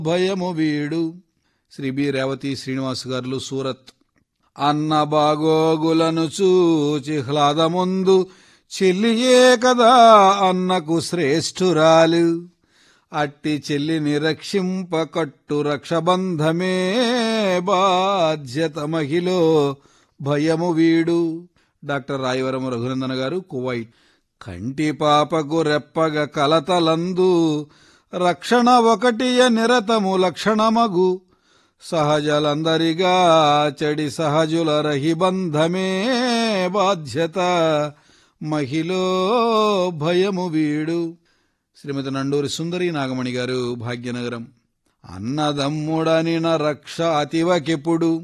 భయము వీడు శ్రీ బి రేవతి శ్రీనివాస్ గారులు సూరత్ అన్న బాగోగులను చూచి హ్లాదముందు చెల్లియే కదా అన్నకు శ్రేష్ఠురాలు అట్టి చెల్లిని రక్షింప కట్టు రక్షబంధమే బాధ్యత మహిలో భయము వీడు డాక్టర్ రాయవరం రఘునందన గారు కువైట్ కంటి పాపకు రెప్పగ కలతలందు రక్షణ ఒకటియ నిరతము లక్షణమగు సహజలందరిగా చెడి సహజుల రహిబంధమే బాధ్యత మహిలో భయము వీడు శ్రీమతి నండూరి సుందరి నాగమణి గారు భాగ్యనగరం అన్నదమ్ముడనిన రక్ష అతివకెప్పుడు